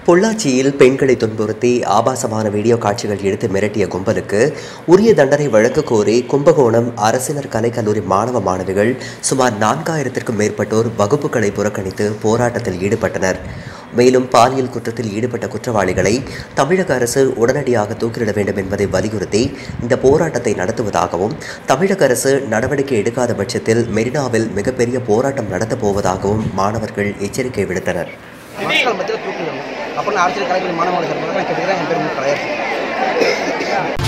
பொள்ளாச்சியில் பெண்களை துன்புறுத்தி ஆபாசமான வீடியோ காட்சிகள் எடுத்து மிரட்டிய கும்பலுக்கு உரிய தண்டனை வழங்க கோரி கும்பகோணம் அரசினர் கலைக்கல்லூரி மாணவ மாணவிகள் சுமார் நான்காயிரத்திற்கும் மேற்பட்டோர் வகுப்புகளை புறக்கணித்து போராட்டத்தில் ஈடுபட்டனர் மேலும் பாலியல் குற்றத்தில் ஈடுபட்ட குற்றவாளிகளை தமிழக அரசு உடனடியாக தூக்கிலிட வேண்டும் என்பதை வலியுறுத்தி இந்த போராட்டத்தை நடத்துவதாகவும் தமிழக அரசு நடவடிக்கை எடுக்காத பட்சத்தில் மெரினாவில் மிகப்பெரிய போராட்டம் நடத்தப் போவதாகவும் மாணவர்கள் எச்சரிக்கை விடுத்தனர் மக்கள் மத்தியில் தூக்கணும் அப்படின்னு அரசியல் கலைஞர் மாணவர்கள் சார்பாக நான் கேட்டுக்கிறேன் என் பேர் மு. கலையரசன்